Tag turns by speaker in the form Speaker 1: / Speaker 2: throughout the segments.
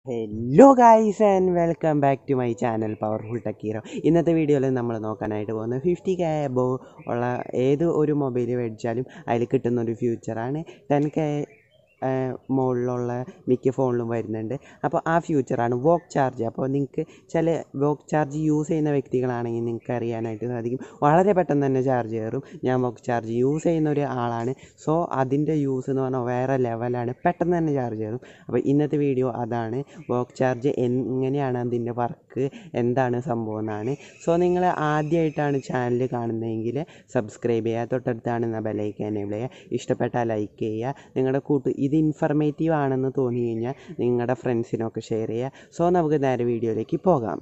Speaker 1: hello guys and welcome back to my channel powerful tech hero ഇന്നത്തെ വീഡിയോയിൽ നമ്മൾ നോക്കാനായിട്ട് പോകുന്നത് ഫിഫ്റ്റി കെ എബോ ഉള്ള ഏത് ഒരു മൊബൈൽ മേടിച്ചാലും അതിൽ കിട്ടുന്ന ഒരു ഫ്യൂച്ചറാണ് ടെൻ കെ മുകളിലുള്ള മിക്ക ഫോണിലും വരുന്നുണ്ട് അപ്പോൾ ആ ഫ്യൂച്ചറാണ് വോക്ക് ചാർജ് അപ്പോൾ നിങ്ങൾക്ക് ചില വോക്ക് ചാർജ് യൂസ് ചെയ്യുന്ന വ്യക്തികളാണെങ്കിൽ നിങ്ങൾക്ക് അറിയാനായിട്ട് സാധിക്കും വളരെ പെട്ടെന്ന് തന്നെ ചാർജ് കയറും ഞാൻ വോക്ക് ചാർജ് യൂസ് ചെയ്യുന്ന ഒരു ആളാണ് സോ അതിൻ്റെ യൂസ് എന്ന് പറഞ്ഞാൽ വേറെ ലെവലാണ് പെട്ടെന്ന് തന്നെ ചാർജ് കയറും അപ്പോൾ ഇന്നത്തെ വീഡിയോ അതാണ് വോക്ക് ചാർജ് എങ്ങനെയാണ് അതിൻ്റെ വർക്ക് എന്താണ് സംഭവം എന്നാണ് സോ നിങ്ങൾ ആദ്യമായിട്ടാണ് ചാനൽ കാണുന്നതെങ്കിൽ സബ്സ്ക്രൈബ് ചെയ്യുക തൊട്ടടുത്താണ് ബെലൈക്കൻ എനേബിൾ ചെയ്യുക ഇഷ്ടപ്പെട്ടാൽ ലൈക്ക് ചെയ്യുക നിങ്ങളുടെ കൂട്ട് ഇത് ഇൻഫർമേറ്റീവ് ആണെന്ന് തോന്നി കഴിഞ്ഞാൽ നിങ്ങളുടെ ഫ്രണ്ട്സിനൊക്കെ ഷെയർ ചെയ്യുക സോ നമുക്ക് നേരെ വീഡിയോയിലേക്ക് പോകാം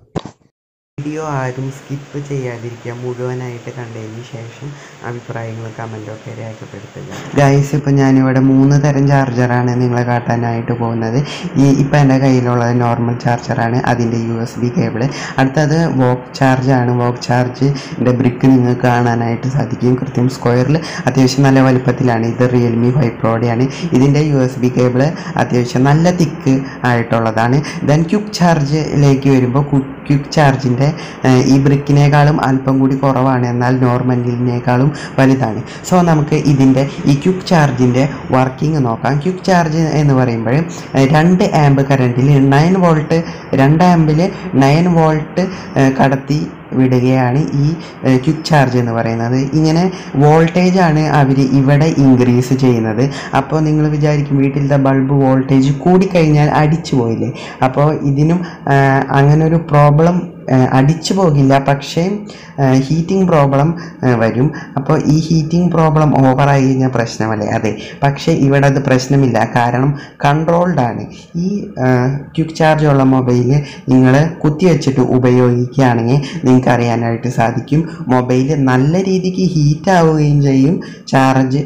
Speaker 1: വീഡിയോ ആരും സ്കിപ്പ് ചെയ്യാതിരിക്കുക മുഴുവനായിട്ട് കണ്ടതിന് ശേഷം അഭിപ്രായങ്ങൾ കമൻറ്റൊക്കെ രേഖപ്പെടുത്തുക ഗൈസ് ഇപ്പം ഞാനിവിടെ മൂന്ന് തരം ചാർജറാണ് നിങ്ങളെ കാട്ടാനായിട്ട് പോകുന്നത് ഈ ഇപ്പം എൻ്റെ കയ്യിലുള്ളത് നോർമൽ ചാർജറാണ് അതിൻ്റെ യു എസ് ബി കേബിൾ അടുത്തത് വോക്ക് ചാർജാണ് വോക്ക് ചാർജിൻ്റെ ബ്രിക്ക് നിങ്ങൾക്ക് കാണാനായിട്ട് സാധിക്കും കൃത്യം സ്ക്വയറിൽ അത്യാവശ്യം നല്ല വലുപ്പത്തിലാണ് ഇത് റിയൽമി ഫൈവ് പ്രോയുടെയാണ് ഇതിൻ്റെ യു എസ് ബി കേബിൾ അത്യാവശ്യം നല്ല തിക്ക് ആയിട്ടുള്ളതാണ് ദെൻ ക്യുക്ക് ചാർജിലേക്ക് വരുമ്പോൾ ക്വിക്ക് ചാർജിൻ്റെ ഈ ബ്രിക്കിനേക്കാളും അല്പം കൂടി കുറവാണ് എന്നാൽ നോർമലിനേക്കാളും വലുതാണ് സോ നമുക്ക് ഇതിൻ്റെ ഈ ക്യുക്ക് ചാർജിൻ്റെ വർക്കിംഗ് നോക്കാം ക്യുക്ക് ചാർജ് എന്ന് പറയുമ്പോൾ രണ്ട് ആമ്പ് കറണ്ടിൽ നയൻ വോൾട്ട് രണ്ട് ആമ്പിൽ നയൻ വോൾട്ട് കടത്തി വിടുകയാണ് ഈ ക്വിക്ക് ചാർജ് എന്ന് പറയുന്നത് ഇങ്ങനെ വോൾട്ടേജ് ആണ് അവർ ഇവിടെ ഇൻക്രീസ് ചെയ്യുന്നത് അപ്പോൾ നിങ്ങൾ വിചാരിക്കും വീട്ടിലത്തെ ബൾബ് വോൾട്ടേജ് കൂടിക്കഴിഞ്ഞാൽ അടിച്ചു പോയില്ലേ അപ്പോൾ ഇതിനും അങ്ങനെ ഒരു പ്രോബ്ലം അടിച്ചു പോകില്ല പക്ഷേ ഹീറ്റിംഗ് പ്രോബ്ലം വരും അപ്പോൾ ഈ ഹീറ്റിംഗ് പ്രോബ്ലം ഓവറായി കഴിഞ്ഞാൽ പ്രശ്നമല്ലേ അതെ പക്ഷേ ഇവിടെ അത് പ്രശ്നമില്ല കാരണം കൺട്രോൾഡ് ആണ് ഈ ക്വിക്ക് ചാർജ് ഉള്ള മൊബൈൽ നിങ്ങൾ കുത്തിവെച്ചിട്ട് ഉപയോഗിക്കുകയാണെങ്കിൽ നിങ്ങൾക്ക് അറിയാനായിട്ട് സാധിക്കും മൊബൈൽ നല്ല രീതിക്ക് ഹീറ്റ് ആവുകയും ചെയ്യും ചാർജ്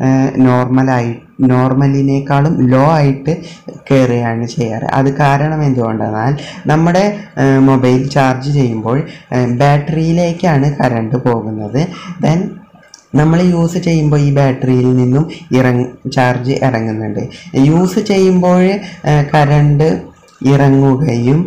Speaker 1: നോർമലായി നോർമലിനേക്കാളും ലോ ആയിട്ട് കയറുകയാണ് ചെയ്യാറ് അത് കാരണം എന്തുകൊണ്ടെന്നാൽ നമ്മുടെ മൊബൈൽ ചാർജ് ചെയ്യുമ്പോൾ ബാറ്ററിയിലേക്കാണ് കറണ്ട് പോകുന്നത് ദെൻ നമ്മൾ യൂസ് ചെയ്യുമ്പോൾ ഈ ബാറ്ററിയിൽ നിന്നും ഇറങ് ചാർജ് ഇറങ്ങുന്നുണ്ട് യൂസ് ചെയ്യുമ്പോൾ കറണ്ട് ഇറങ്ങുകയും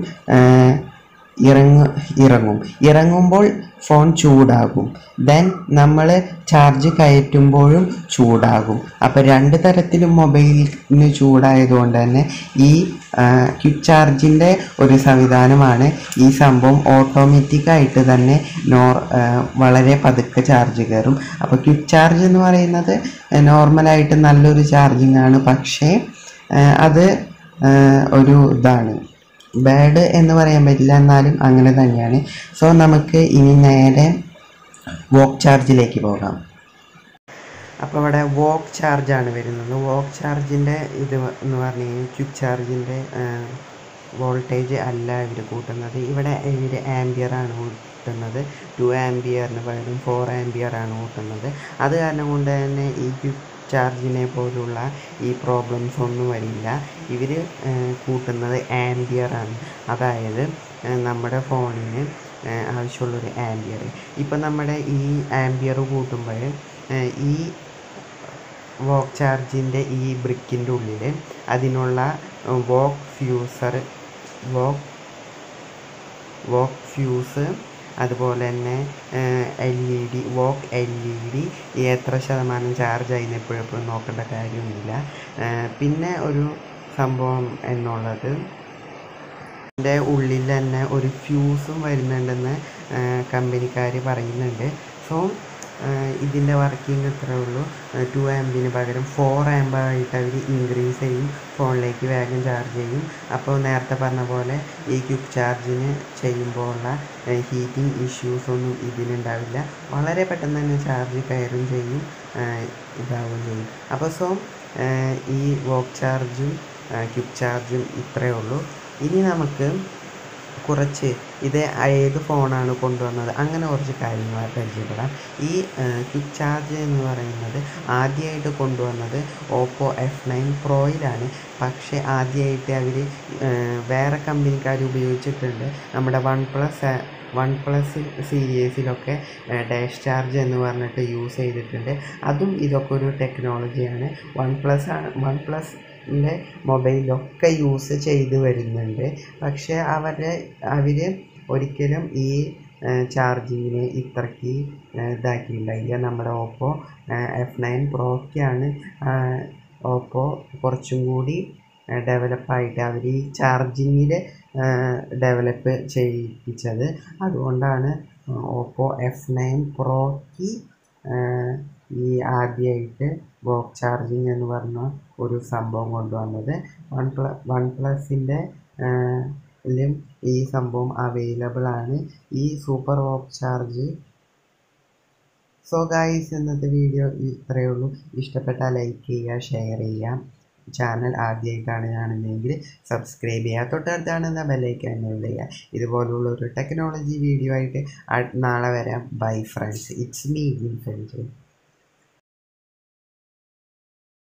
Speaker 1: ഇറങ്ങ ഇറങ്ങും ഇറങ്ങുമ്പോൾ ഫോൺ ചൂടാകും ദെൻ നമ്മൾ ചാർജ് കയറ്റുമ്പോഴും ചൂടാകും അപ്പോൾ രണ്ട് തരത്തിലും മൊബൈലിന് ചൂടായതുകൊണ്ട് തന്നെ ഈ ക്വിക്ക് ചാർജിൻ്റെ ഒരു സംവിധാനമാണ് ഈ സംഭവം ഓട്ടോമാറ്റിക്കായിട്ട് തന്നെ നോർ വളരെ പതുക്കെ ചാർജ് കയറും അപ്പോൾ ക്വിക്ക് ചാർജ് എന്ന് പറയുന്നത് നോർമലായിട്ട് നല്ലൊരു ചാർജിങ് ആണ് പക്ഷേ അത് ഒരു ഇതാണ് ബാഡ് എന്ന് പറയാൻ പറ്റില്ല എന്നാലും അങ്ങനെ തന്നെയാണ് സോ നമുക്ക് ഇനി നേരെ വോക്ക് ചാർജിലേക്ക് പോകാം അപ്പോൾ ഇവിടെ വോക്ക് ചാർജാണ് വരുന്നത് വോക്ക് ചാർജിൻ്റെ ഇത് എന്ന് പറഞ്ഞു കഴിഞ്ഞാൽ ക്വിക്ക് ചാർജിൻ്റെ വോൾട്ടേജ് അല്ല ഇവർ കൂട്ടുന്നത് ഇവിടെ ഇവർ ആംബിയറാണ് കൂട്ടുന്നത് ടു ആംബിയറിന് പകരം ഫോർ ആംബിയറാണ് കൂട്ടുന്നത് അത് കാരണം കൊണ്ട് തന്നെ ഈ ക്വിക്ക് ചാർജിനെ പോലുള്ള ഈ പ്രോബ്ലംസ് ഒന്നും വരില്ല ഇവർ കൂട്ടുന്നത് ആംബിയറാണ് അതായത് നമ്മുടെ ഫോണിന് ആവശ്യമുള്ളൊരു ആംബിയർ ഇപ്പം നമ്മുടെ ഈ ആംബിയർ കൂട്ടുമ്പോൾ ഈ വോക്ക് ചാർജിൻ്റെ ഈ ബ്രിക്കിൻ്റെ ഉള്ളിൽ അതിനുള്ള VOOC fuser VOOC VOOC fuse അതുപോലെ തന്നെ L E D VOOC L E D എത്ര ശതമാനം ചാർജ് ആയി എപ്പോഴെപ്പോഴും നോക്കേണ്ട കാര്യമൊന്നുമില്ല പിന്നെ ഒരു സംഭവം എന്നുള്ളത് ഇതിൻ്റെ ഉള്ളിൽ തന്നെ ഒരു ഫ്യൂസും വരുന്നുണ്ടെന്ന് കമ്പനിക്കാർ പറയുന്നുണ്ട് സോ ഇതിൻ്റെ വർക്കിംഗ് ഇത്രേ ഉള്ളൂ ടു ആമ്പിന് പകരം ഫോർ ആമ്പായിട്ട് അവർ ഇൻക്രീസ് ചെയ്യും ഫോണിലേക്ക് വേഗം ചാർജ് ചെയ്യും അപ്പോൾ നേരത്തെ പറഞ്ഞ പോലെ ഈ ക്വിക്ക് ചാർജിന് ചെയ്യുമ്പോഴുള്ള ഹീറ്റിംഗ് ഇഷ്യൂസ് ഒന്നും ഇതിനുണ്ടാവില്ല വളരെ പെട്ടെന്ന് തന്നെ ചാർജ് കയറും ചെയ്യും ഇതാവുകയും ചെയ്യും അപ്പോൾ സോ ഈ വോക്ക് ചാർജും ക്വിക്ക് ചാർജും ഇത്രയേ ഉള്ളൂ ഇനി നമുക്ക് കുറച്ച് ഇത് ഏത് ഫോണാണ് കൊണ്ടുവന്നത് അങ്ങനെ കുറച്ച് കാര്യങ്ങൾ പരിചയപ്പെടാം ഈ ക്വിക്ക് ചാർജ് എന്ന് പറയുന്നത് ആദ്യമായിട്ട് കൊണ്ടുവന്നത് ഓപ്പോ എഫ് നയൻ പ്രോയിലാണ് പക്ഷേ ആദ്യമായിട്ട് അവർ വേറെ കമ്പനിക്കാർ ഉപയോഗിച്ചിട്ടുണ്ട് നമ്മുടെ വൺ പ്ലസ് വൺ പ്ലസ് സീരീസിലൊക്കെ ഡാഷ് ചാർജ് എന്ന് പറഞ്ഞിട്ട് യൂസ് ചെയ്തിട്ടുണ്ട് അതും ഇതൊക്കെ ഒരു ടെക്നോളജിയാണ് വൺ പ്ലസ് വൺ പ്ലസ് ഐഫോണിൻ്റെ മൊബൈലൊക്കെ യൂസ് ചെയ്ത് വരുന്നുണ്ട് പക്ഷേ അവരെ അവർ ഒരിക്കലും ഈ ചാർജിങ്ങിന് ഇത്രയ്ക്ക് ഇതാക്കിയിട്ടുണ്ടായില്ല നമ്മുടെ ഓപ്പോ എഫ് നയൻ പ്രോയ്ക്കാണ് ഓപ്പോ കുറച്ചും കൂടി ഡെവലപ്പായിട്ട് അവർ ഈ ചാർജിങ്ങിൽ ഡെവലപ്പ് ചെയ്യിപ്പിച്ചത് അതുകൊണ്ടാണ് ഓപ്പോ എഫ് നയൻ പ്രോയ്ക്ക് ഈ ആദ്യമായിട്ട് ബോക്ക് ചാർജിങ് എന്ന് പറഞ്ഞ ഒരു സംഭവം കൊണ്ടുവന്നത് വൺ പ്ല വൺ പ്ലസിൻ്റെ ലും ഈ സംഭവം അവൈലബിൾ ആണ് ഈ super VOOC charge so guys ഇന്നത്തെ വീഡിയോ ഇത്രയേ ഉള്ളൂ ഇഷ്ടപ്പെട്ടാൽ ലൈക്ക് ചെയ്യുക ഷെയർ ചെയ്യുക ചാനൽ ആദ്യമായിട്ടാണ് കാണുന്നതെങ്കിൽ സബ്സ്ക്രൈബ് ചെയ്യുക തൊട്ടടുത്താണെന്ന ബെല്ലൈക്കൻ എനേബിൾ ചെയ്യുക ഇതുപോലുള്ള ഒരു ടെക്നോളജി വീഡിയോ ആയിട്ട് നാളെ വരാം bye friends it's me in friends